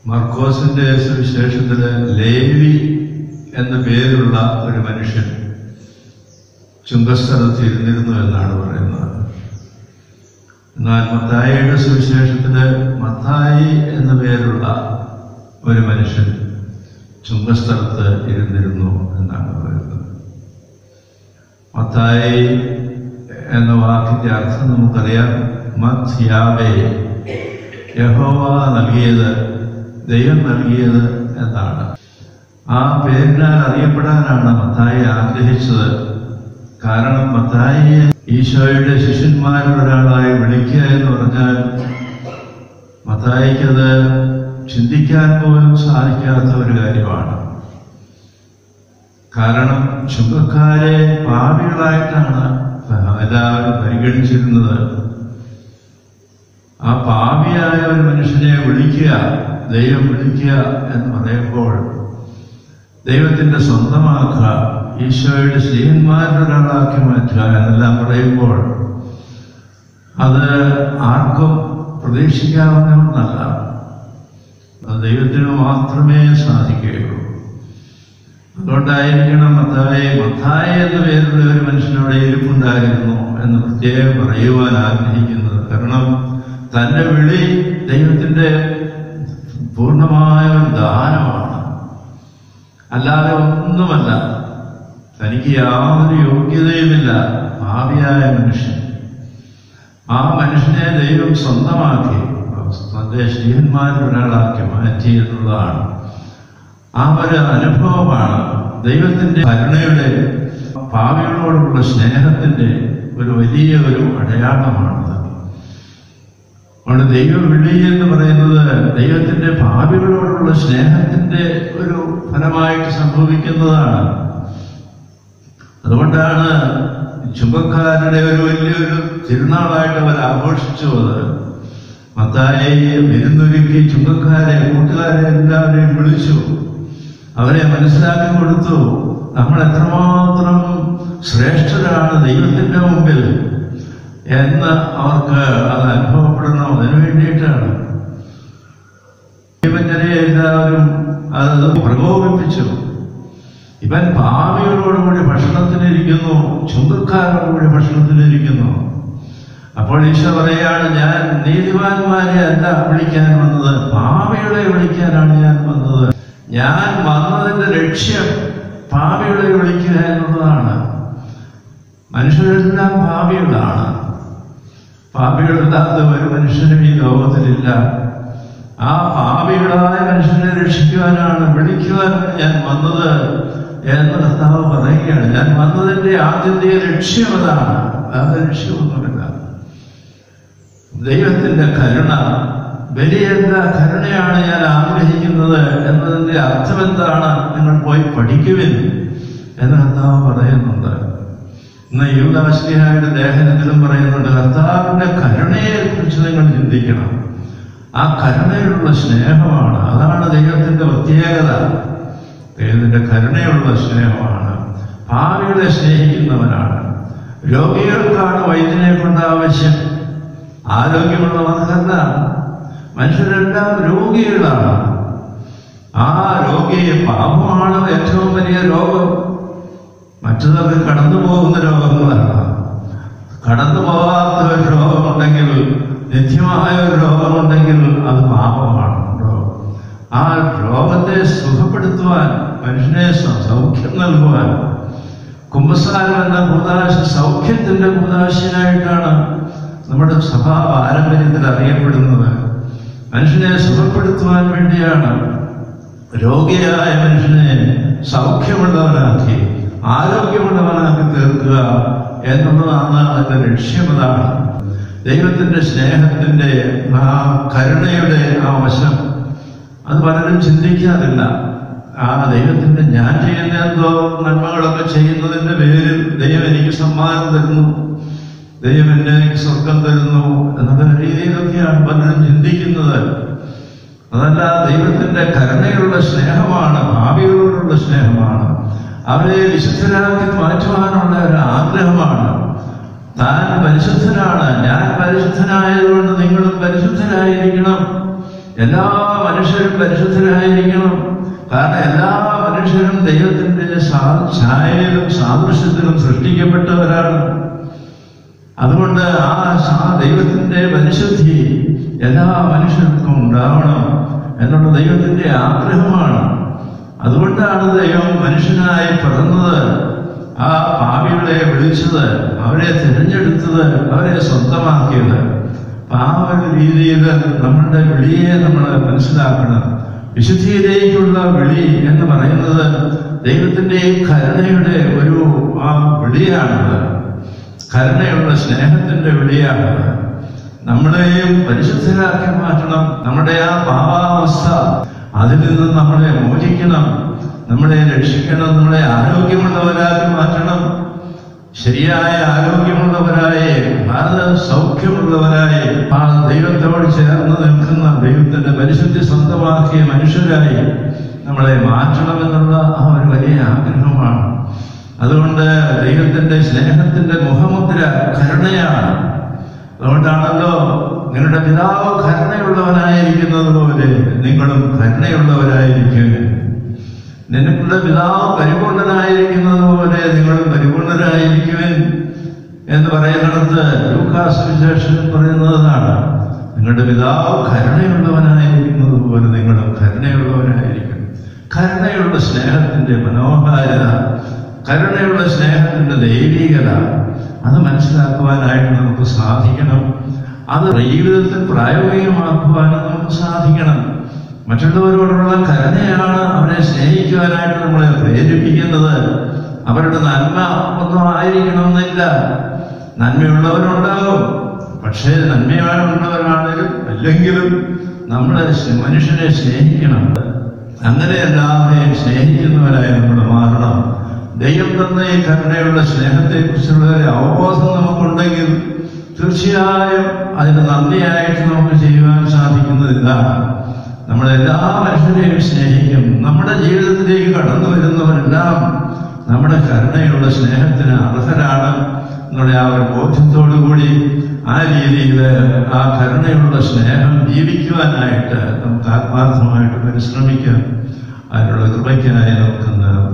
മർക്കോസിന്റെ സുവിശേഷത്തില് ലേവി എന്ന പേരുള്ള ഒരു മനുഷ്യൻ ചുങ്കസ്ഥലത്ത് ഇരുന്നിരുന്നു എന്നാണ് പറയുന്നത് എന്നാൽ മത്തായിയുടെ സുവിശേഷത്തില് മത്തായി എന്ന പേരുള്ള ഒരു മനുഷ്യൻ ചുങ്കസ്ഥലത്ത് ഇരുന്നിരുന്നു എന്നാണ് പറയുന്നത് മത്തായി എന്ന വാക്കിന്റെ അർത്ഥം നമുക്കറിയാം മത് യാവേ യഹോവ നൽകിയത് ദൈവം നൽകിയത് എന്നാണ് ആ പേരിനാൽ അറിയപ്പെടാനാണ് മത്തായി ആഗ്രഹിച്ചത് കാരണം മത്തായിയെ ഈശോയുടെ ശിഷ്യന്മാരിൽ ഒരാളായി വിളിക്കുക എന്ന് പറഞ്ഞാൽ മത്തായിക്കത് ചിന്തിക്കാൻ പോലും സാധിക്കാത്ത ഒരു കാര്യമാണ് കാരണം ചുങ്കക്കാരെ പാപികളായിട്ടാണ് എല്ലാവരും പരിഗണിച്ചിരുന്നത് ആ പാപിയായ ഒരു മനുഷ്യനെ വിളിക്കുക ദൈവം വിളിക്കുക എന്ന് പറയുമ്പോൾ ദൈവത്തിന്റെ സ്വന്തമാക്കുക ഈശോയുടെ സ്നേഹന്മാരുടെ ഒരാളാക്കി മാറ്റുക എന്നെല്ലാം പറയുമ്പോൾ അത് ആർക്കും പ്രതീക്ഷിക്കാവുന്ന ഒന്നല്ല അത് ദൈവത്തിന് മാത്രമേ സാധിക്കുകയുള്ളൂ അതുകൊണ്ടായിരിക്കണം മത്തായ മത്തായ എന്ന പേരുള്ള ഒരു മനുഷ്യനോട് ഇരിപ്പുണ്ടായിരുന്നു എന്ന് പ്രത്യേകം പറയുവാൻ ആഗ്രഹിക്കുന്നത് കാരണം തന്റെ വിളി ദൈവത്തിന്റെ പൂർണ്ണമായ ഒരു ദാനമാണ് അല്ലാതെ ഒന്നുമല്ല തനിക്ക് യാതൊരു യോഗ്യതയുമില്ല ഭാവിയായ മനുഷ്യൻ ആ മനുഷ്യനെ ദൈവം സ്വന്തമാക്കി തന്റെ ശ്രീഹന്മാരിൽ ഒരാളാക്കി മാറ്റി എന്നുള്ളതാണ് ആ ഒരു അനുഭവമാണ് ദൈവത്തിന്റെ കരുണയുടെ ഭാവികളോടുള്ള സ്നേഹത്തിന്റെ ഒരു വലിയ ഒരു അടയാളമാണത് അതുകൊണ്ട് ദൈവം വിളി എന്ന് പറയുന്നത് ദൈവത്തിന്റെ ഭാവികളോടുള്ള സ്നേഹത്തിന്റെ ഒരു ഫലമായിട്ട് സംഭവിക്കുന്നതാണ് അതുകൊണ്ടാണ് ചുങ്കക്കാരുടെ ഒരു വലിയൊരു തിരുനാളായിട്ട് അവർ ആഘോഷിച്ചു അത് മത്തായെ വിരുന്നൊരുക്കി ചുങ്കക്കാരെ കൂട്ടുകാരെ എല്ലാവരെയും വിളിച്ചു അവരെ മനസ്സിലാക്കി കൊടുത്തു നമ്മൾ എത്രമാത്രം ശ്രേഷ്ഠരാണ് ദൈവത്തിന്റെ മുമ്പിൽ എന്ന് അവർക്ക് അത് അനുഭവപ്പെടണം അതിനു വേണ്ടിയിട്ടാണ് ദൈവജനെ എല്ലാവരും അത് പ്രകോപിപ്പിച്ചു ഇവൻ ഭാവികളോടുകൂടി ഭക്ഷണത്തിനിരിക്കുന്നു ചുങ്കക്കാരോടുകൂടി ഭക്ഷണത്തിനിരിക്കുന്നു അപ്പോൾ ഈശോ പറയാണ് ഞാൻ നീതിവാന്മാരെ അല്ല വിളിക്കാൻ വന്നത് ഭാവികളെ വിളിക്കാനാണ് ഞാൻ വന്നത് ഞാൻ വന്നതിന്റെ ലക്ഷ്യം ഭാവികളെ വിളിക്കുക എന്നുള്ളതാണ് മനുഷ്യരെല്ലാം ഭാവികളാണ് പാപികളില്ലാത്ത ഒരു മനുഷ്യനും ഈ ലോകത്തിലില്ല ആ പാപികളായ മനുഷ്യനെ രക്ഷിക്കുവാനാണ് വിളിക്കുവാനാണ് ഞാൻ വന്നത് എന്ന് കർത്താവ് പറയുകയാണ് ഞാൻ വന്നതിന്റെ ആദ്യത്തെ ലക്ഷ്യം അതാണ് വേറെ ലക്ഷ്യമൊന്നുമില്ല ദൈവത്തിന്റെ കരുണ വലിയ കരുണയാണ് ഞാൻ ആഗ്രഹിക്കുന്നത് എന്നതിന്റെ അർത്ഥം എന്താണ് നിങ്ങൾ പോയി പഠിക്കുവിൻ എന്ന് കർത്താവ് പറയുന്നുണ്ട് ഇന്ന് യൂദാശ്ലിഹായുടെ ലേഖനത്തിലും പറയുന്നുണ്ട് കർത്താവിന്റെ കരുണയെ കുറിച്ച് നിങ്ങൾ ചിന്തിക്കണം ആ കരുണയുള്ള സ്നേഹമാണ് അതാണ് ദൈവത്തിന്റെ പ്രത്യേകത ദൈവത്തിന്റെ കരുണയുള്ള സ്നേഹമാണ് ഭാവികളെ സ്നേഹിക്കുന്നവനാണ് രോഗികൾക്കാണ് വൈദ്യനെ കൊണ്ട് ആവശ്യം ആരോഗ്യമുള്ളവർക്കല്ല മനുഷ്യരെല്ലാം രോഗികളാണ് ആ രോഗിയെ പാപമാണ് ഏറ്റവും വലിയ രോഗം മറ്റതൊക്കെ കടന്നു പോകുന്ന രോഗങ്ങളാണ് കടന്നു പോകാത്ത ഒരു രോഗമുണ്ടെങ്കിൽ നിത്യമായ ഒരു രോഗമുണ്ടെങ്കിൽ അത് പാപമാണ് ആ രോഗത്തെ സുഖപ്പെടുത്തുവാൻ മനുഷ്യനെ സൗഖ്യം നൽകുവാൻ കുംഭസാരം എന്ന കൂതാശ സൗഖ്യത്തിന്റെ കൂതാശനായിട്ടാണ് നമ്മുടെ സഭാ പാരമ്പര്യത്തിൽ അറിയപ്പെടുന്നത് മനുഷ്യനെ സുഖപ്പെടുത്തുവാൻ വേണ്ടിയാണ് രോഗിയായ മനുഷ്യനെ സൗഖ്യമുള്ളവനാക്കി ആരോഗ്യമുള്ളവനാക്കി തീർക്കുക എന്നുള്ളതാണ് അതിന്റെ ലക്ഷ്യമതാണ് ദൈവത്തിന്റെ സ്നേഹത്തിന്റെ ആ കരുണയുടെ ആ വശം അത് പലരും ചിന്തിക്കാറില്ല ആ ദൈവത്തിന്റെ ഞാൻ ചെയ്യുന്ന എന്തോ നന്മകളൊക്കെ ചെയ്യുന്നതിന്റെ പേരിൽ ദൈവം എനിക്ക് സമ്മാനം തരുന്നു ദൈവം എന്നെ എനിക്ക് സ്വർഗം തരുന്നു എന്നുള്ള രീതിയിലൊക്കെയാണ് പലരും ചിന്തിക്കുന്നത് അതല്ല ദൈവത്തിന്റെ കരുണയുള്ള സ്നേഹമാണ് ഭാവികളോടുള്ള സ്നേഹമാണ് അവരെ വിശുദ്ധരാക്കി മാറ്റുവാനുള്ള ഒരു ആഗ്രഹമാണ് താൻ പരിശുദ്ധനാണ് ഞാൻ പരിശുദ്ധനായതുകൊണ്ട് നിങ്ങളും പരിശുദ്ധരായിരിക്കണം എല്ലാ മനുഷ്യരും പരിശുദ്ധരായിരിക്കണം കാരണം എല്ലാ മനുഷ്യരും ദൈവത്തിന്റെ സാ- ഛായയിലും സാദൃശ്യത്തിലും സൃഷ്ടിക്കപ്പെട്ടവരാണ് അതുകൊണ്ട് ആ സാ- ദൈവത്തിന്റെ പരിശുദ്ധി എല്ലാ മനുഷ്യർക്കും ഉണ്ടാവണം എന്നുള്ള ദൈവത്തിന്റെ ആഗ്രഹമാണ് അതുകൊണ്ടാണ് ദൈവം മനുഷ്യനായി പിറന്നത് ആ പാപികളെ വിളിച്ചത് അവരെ തിരഞ്ഞെടുത്തത് അവരെ സ്വന്തമാക്കിയത് അപ്പൊ ആ ഒരു രീതിയിൽ നമ്മളുടെ വിളിയെ നമ്മൾ മനസ്സിലാക്കണം വിശുദ്ധിയിലേക്കുള്ള വിളി എന്ന് പറയുന്നത് ദൈവത്തിന്റെ കരുണയുടെ ഒരു ആ വിളിയാണത് കരുണയുള്ള സ്നേഹത്തിന്റെ വിളിയാണ് നമ്മളെയും പരിശുദ്ധരാക്കി മാറ്റണം നമ്മുടെ ആ പാവാവസ്ഥ അതിൽ നിന്ന് നമ്മളെ മോചിക്കണം നമ്മളെ രക്ഷിക്കണം നമ്മളെ ആരോഗ്യമുള്ളവരാക്കി മാറ്റണം ശരിയായ ആരോഗ്യമുള്ളവരായി അത് സൗഖ്യമുള്ളവരായി ആ ദൈവത്തോട് ചേർന്ന് നിൽക്കുന്ന ദൈവത്തിന്റെ പരിശുദ്ധി സ്വന്തമാക്കിയ മനുഷ്യരായി നമ്മളെ മാറ്റണമെന്നുള്ള ആ ഒരു വലിയ ആഗ്രഹമാണ് അതുകൊണ്ട് ദൈവത്തിന്റെ സ്നേഹത്തിന്റെ മുഖമുദ്ര കരുണയാണ് അതുകൊണ്ടാണല്ലോ നിങ്ങളുടെ പിതാവ് കരുണയുള്ളവനായിരിക്കുന്നത് പോലെ നിങ്ങളും കരുണയുള്ളവരായിരിക്കും നിങ്ങളുടെ പിതാവ് പരിപൂർണനായിരിക്കുന്നത് പോലെ നിങ്ങളും പരിപൂർണരായിരിക്കുവൻ എന്ന് പറയുന്നിടത്ത് ലൂക്കാസ് വിശേഷത്തിൽ പറയുന്നതാണ് നിങ്ങളുടെ പിതാവ് കരുണയുള്ളവനായിരിക്കുന്നത് പോലെ നിങ്ങളും കരുണയുള്ളവരായിരിക്കും കരുണയുള്ള സ്നേഹത്തിന്റെ മനോഹാരിത കരുണയുള്ള സ്നേഹത്തിന്റെ ദൈവികത അത് മനസ്സിലാക്കുവാനായിട്ട് നമുക്ക് സാധിക്കണം അത് ജീവിതത്തിൽ പ്രായോഗികമാക്കുവാനും നമുക്ക് സാധിക്കണം മറ്റുള്ളവരോടുള്ള കരുണയാണ് അവരെ സ്നേഹിക്കുവാനായിട്ട് നമ്മളെ പ്രേരിപ്പിക്കുന്നത് അവരുടെ നന്മ ഒന്നും ആയിരിക്കണമെന്നില്ല നന്മയുള്ളവരുണ്ടാകും പക്ഷേ നന്മയുള്ളവരാണെങ്കിലും അല്ലെങ്കിലും നമ്മളെ സ്നേ- മനുഷ്യനെ സ്നേഹിക്കണം അങ്ങനെ എല്ലാവരെയും സ്നേഹിക്കുന്നവരായി നമ്മൾ മാറണം ദൈവം തന്ന ഈ കരുണയുള്ള സ്നേഹത്തെ കുറിച്ചുള്ള ഒരു അവബോധം നമുക്കുണ്ടെങ്കിൽ തീർച്ചയായും അതിന് നന്ദിയായിട്ട് നമുക്ക് ചെയ്യുവാൻ സാധിക്കുന്നത് ഇതാണ് നമ്മളെല്ലാ മനുഷ്യരെയും സ്നേഹിക്കും നമ്മുടെ ജീവിതത്തിലേക്ക് കടന്നു വരുന്നവരെല്ലാം നമ്മുടെ കരുണയുള്ള സ്നേഹത്തിന് അർഹരാണ് എന്നുള്ള ആ ഒരു ബോധ്യത്തോടു കൂടി ആ രീതിയിൽ ആ കരുണയുള്ള സ്നേഹം ജീവിക്കുവാനായിട്ട് നമുക്ക് ആത്മാർത്ഥമായിട്ട് പരിശ്രമിക്കാം അതിനുള്ള കൃപയ്ക്കായി നമുക്കൊന്ന്